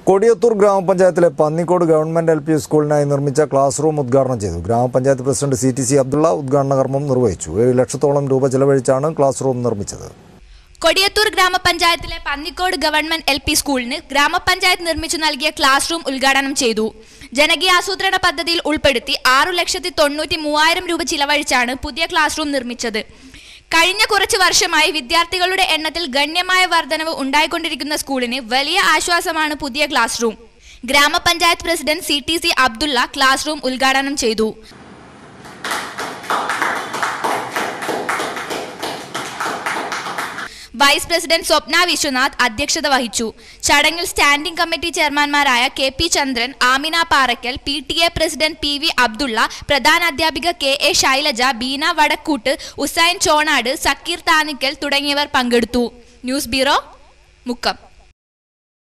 കൊടിയത്തൂർ ഗ്രാമപഞ്ചായത്തിലെ Pannikkode government L P സ്കൂളിനായി നിർമ്മിച്ച ക്ലാസ് റൂം ഉദ്ഘാടനം ചെയ്തു ഗ്രാമപഞ്ചായത്ത് president C T C Abdulla ഉദ്ഘാടന കർമ്മം നിർവഹിച്ചു ഏഴ് ലക്ഷത്തോളം രൂപ ചെലവഴിച്ചാണ് ക്ലാസ് റൂം നിർമ്മിച്ചത് കൊടിയത്തൂർ ഗ്രാമപഞ്ചായത്തിലെ പന്നിക്കോട് ഗവൺമെന്റ് എൽ പി സ്കൂളിന് ഗ്രാമപഞ്ചായത്ത് നിർമ്മിച്ചു നൽകിയ ക്ലാസ് റൂം ഉദ്ഘാടനം ചെയ്തു ജനകീയാസൂത്രണ പദ്ധതിയിൽ ഉൾപ്പെടുത്തി ആറു ലക്ഷത്തി തൊണ്ണൂറ്റി മൂവായിരം രൂപ ചിലവഴിച്ചാണ് പുതിയ ക്ലാസ് റൂം നിർമ്മിച്ചത് കഴിഞ്ഞ കുറച്ച് വർഷമായി വിദ്യാർത്ഥികളുടെ എണ്ണത്തിൽ ഗണ്യമായ വർധനവ് ഉണ്ടായിക്കൊണ്ടിരിക്കുന്ന സ്കൂളിന് വലിയ ആശ്വാസമാണ് പുതിയ ക്ലാസ് റൂം ഗ്രാമപഞ്ചായത്ത് president C T C Abdulla class room ഉദ്ഘാടനം ചെയ്തു വൈസ് പ്രസിഡന്റ് സ്വപ്ന വിശ്വനാഥ് അധ്യക്ഷത വഹിച്ചു ചടങ്ങിൽ സ്റ്റാൻഡിംഗ് കമ്മിറ്റി ചെയർമാൻമാരായ K P Chandran Amina Parakkal P T A president P V Abdulla പ്രധാനാധ്യാപിക കെ എ ശൈലജ ബീന വടക്കൂട്ട് ഉസൈൻ ചോണാട് സക്കീർ താനിക്കൽ തുടങ്ങിയവർ പങ്കെടുത്തു ന്യൂസ് ബ്യൂറോ മുക്കം